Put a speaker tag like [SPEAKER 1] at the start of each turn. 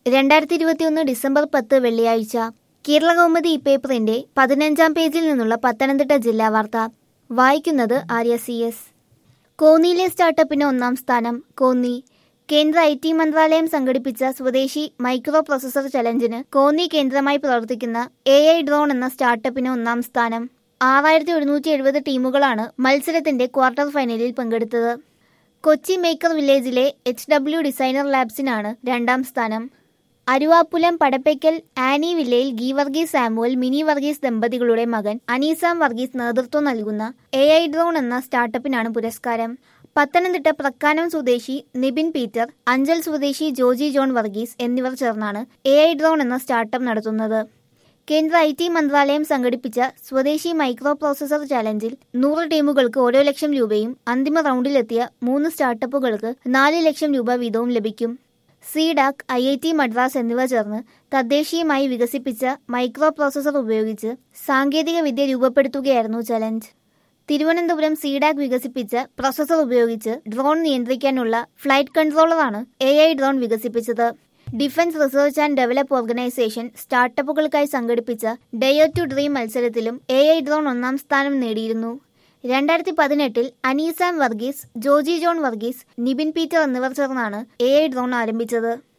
[SPEAKER 1] രണ്ടായിരത്തി ഇരുപത്തിയൊന്ന് ഡിസംബർ പത്ത് വെള്ളിയാഴ്ച കേരള കൗമുദി ഈ പേപ്പറിന്റെ പതിനഞ്ചാം പേജിൽ നിന്നുള്ള പത്തനംതിട്ട ജില്ലാ വാർത്ത വായിക്കുന്നത് ആര്യ സി എസ് കോന്നിയിലെ സ്റ്റാർട്ടപ്പിന് ഒന്നാം സ്ഥാനം കോന്നി കേന്ദ്ര ഐ ടി മന്ത്രാലയം സംഘടിപ്പിച്ച സ്വദേശി മൈക്രോ പ്രോസസർ ചലഞ്ചിന് കോന്നി കേന്ദ്രമായി പ്രവർത്തിക്കുന്ന എ ഐ ഡ്രോൺ എന്ന സ്റ്റാർട്ടപ്പിന് ഒന്നാം സ്ഥാനം ആറായിരത്തി ഒരുന്നൂറ്റി എഴുപത് ടീമുകളാണ് മത്സരത്തിന്റെ ക്വാർട്ടർ ഫൈനലിൽ പങ്കെടുത്തത് കൊച്ചി മേക്കർ വില്ലേജിലെ എച്ച് ഡബ്ല്യു ഡിസൈനർ ലാബ്സിനാണ് രണ്ടാം സ്ഥാനം അരുവാപ്പുലം പടപ്പയ്ക്കൽ ആനി വില്ലയിൽ ഗീവർഗീസ് സാമുവൽ മിനി വർഗീസ് ദമ്പതികളുടെ മകൻ അനീസാം വർഗീസ് നേതൃത്വം നൽകുന്ന എ ഐ ഡ്രോൺ എന്ന സ്റ്റാർട്ടപ്പിനാണ് പുരസ്കാരം പത്തനംതിട്ട പ്രക്കാനം സ്വദേശി നിബിൻ പീറ്റർ അഞ്ചൽ സ്വദേശി ജോജി ജോൺ വർഗീസ് എന്നിവർ ചേർന്നാണ് എ ഐ ഡ്രോൺ എന്ന സ്റ്റാർട്ടപ്പ് നടത്തുന്നത് കേന്ദ്ര ഐ ടി മന്ത്രാലയം സംഘടിപ്പിച്ച സ്വദേശി മൈക്രോ പ്രോസസർ ചലഞ്ചിൽ നൂറ് ടീമുകൾക്ക് ഓരോ ലക്ഷം രൂപയും അന്തിമ റൗണ്ടിലെത്തിയ മൂന്ന് സ്റ്റാർട്ടപ്പുകൾക്ക് നാല് ലക്ഷം രൂപ വീതവും ലഭിക്കും CDAC I I T Madras എന്നിവ ചേർന്ന് തദ്ദേശീയമായി വികസിപ്പിച്ച മൈക്രോ പ്രോസസർ ഉപയോഗിച്ച് സാങ്കേതിക വിദ്യ രൂപപ്പെടുത്തുകയായിരുന്നു ചലഞ്ച് തിരുവനന്തപുരം സീഡാക് വികസിപ്പിച്ച പ്രോസസർ ഉപയോഗിച്ച് ഡ്രോൺ നിയന്ത്രിക്കാനുള്ള ഫ്ലൈറ്റ് കൺട്രോളറാണ് എ ഐ ഡ്രോൺ വികസിപ്പിച്ചത് defence research and develop organisation സ്റ്റാർട്ടപ്പുകൾക്കായി സംഘടിപ്പിച്ച ഡെയർ ടു ഡ്രീം മത്സരത്തിലും എ ഐ ഡ്രോൺ ഒന്നാം സ്ഥാനം നേടിയിരുന്നു രണ്ടായിരത്തി പതിനെട്ടിൽ അനീസാം വർഗീസ് ജോജി ജോൺ വർഗീസ് നിബിൻ പീറ്റർ എന്നിവർ ചേർന്നാണ് എ ഐ ഡ്രോൺ ആരംഭിച്ചത്